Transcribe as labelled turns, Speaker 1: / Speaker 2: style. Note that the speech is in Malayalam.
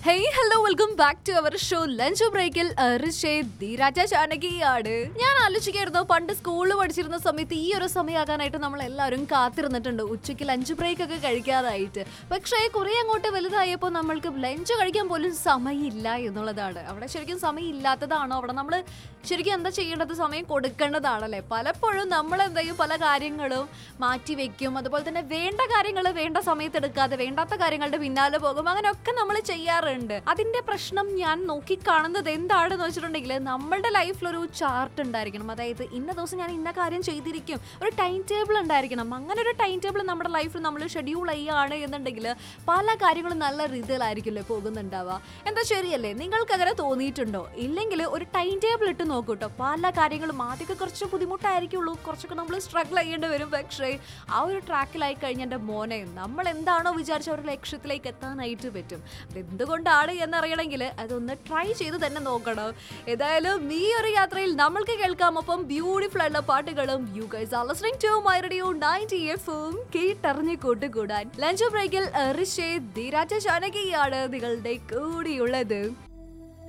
Speaker 1: hey hello welcome back to our show lunch ബ്രേക്കിൽ ധീരാജ ചാനകിയാണ് ഞാൻ ആലോചിക്കായിരുന്നു പണ്ട് സ്കൂളിൽ പഠിച്ചിരുന്ന സമയത്ത് ഈ ഒരു സമയമാകാനായിട്ട് നമ്മൾ എല്ലാവരും കാത്തിരുന്നിട്ടുണ്ട് ഉച്ചയ്ക്ക് ലഞ്ച് ബ്രേക്ക് ഒക്കെ കഴിക്കാനായിട്ട് പക്ഷേ കുറെ അങ്ങോട്ട് വലുതായപ്പോൾ നമ്മൾക്ക് ലഞ്ച് കഴിക്കാൻ പോലും സമയമില്ല എന്നുള്ളതാണ് അവിടെ ശരിക്കും സമയം ഇല്ലാത്തതാണോ അവിടെ നമ്മൾ ശരിക്കും എന്താ ചെയ്യേണ്ടത് സമയം കൊടുക്കേണ്ടതാണല്ലേ പലപ്പോഴും നമ്മൾ എന്ത് ചെയ്യും പല കാര്യങ്ങളും മാറ്റി വെക്കും അതുപോലെ തന്നെ വേണ്ട കാര്യങ്ങൾ വേണ്ട സമയത്ത് എടുക്കാതെ വേണ്ടാത്ത കാര്യങ്ങളുടെ പിന്നാലെ പോകും അങ്ങനെയൊക്കെ നമ്മൾ ചെയ്യാറുണ്ട് അതിന്റെ പ്രശ്നം ഞാൻ നോക്കി കാണുന്നത് എന്താണെന്ന് വെച്ചിട്ടുണ്ടെങ്കിൽ നമ്മളുടെ ലൈഫിൽ ഒരു ചാർട്ട് ഉണ്ടായിരിക്കണം അതായത് ഇന്ന ദിവസം ഞാൻ ഇന്ന കാര്യം ചെയ്തിരിക്കും ഒരു ടൈം ടേബിൾ ഉണ്ടായിരിക്കണം അങ്ങനെ ഒരു ടൈം ടേബിൾ നമ്മുടെ ലൈഫിൽ നമ്മൾ ഷെഡ്യൂൾ ചെയ്യുകയാണ് എന്നുണ്ടെങ്കിൽ പല കാര്യങ്ങളും നല്ല രീതിയിലായിരിക്കുമല്ലേ പോകുന്നുണ്ടാവുക എന്താ ശരിയല്ലേ നിങ്ങൾക്ക് അങ്ങനെ തോന്നിയിട്ടുണ്ടോ ഇല്ലെങ്കിൽ ഒരു ടൈം ടേബിൾ ഇട്ട് നോക്കൂ കേട്ടോ പല കാര്യങ്ങളും ആദ്യമൊക്കെ കുറച്ച് ബുദ്ധിമുട്ടായിരിക്കുള്ളൂ കുറച്ചൊക്കെ നമ്മൾ സ്ട്രഗിൾ ചെയ്യേണ്ടി വരും പക്ഷേ ആ ഒരു ട്രാക്കിലായി കഴിഞ്ഞ എൻ്റെ മോനെ നമ്മൾ എന്താണോ വിചാരിച്ച ഒരു ലക്ഷ്യത്തിലേക്ക് എത്താനായിട്ട് പറ്റും അത് എന്തുകൊണ്ടാണ് എന്നറിയണമെങ്കിൽ അതൊന്ന് ട്രൈ ചെയ്ത് തന്നെ നോക്കണം ഏതായാലും ഈ ഒരു യാത്രയിൽ നമ്മൾക്ക് കേൾക്കാം ഒപ്പം ബ്യൂട്ടിഫുൾ ആയിട്ടുള്ള പാട്ടുകളും you guys are listening to my radio 90 എഫും കേട്ടറിഞ്ഞ് കൂട്ടുകൂടാൻ ലഞ്ച് ബ്രേക്കിൽ ഋഷേ ധീരാജ ജാനകിയാണ് നിങ്ങളുടെ കൂടിയുള്ളത്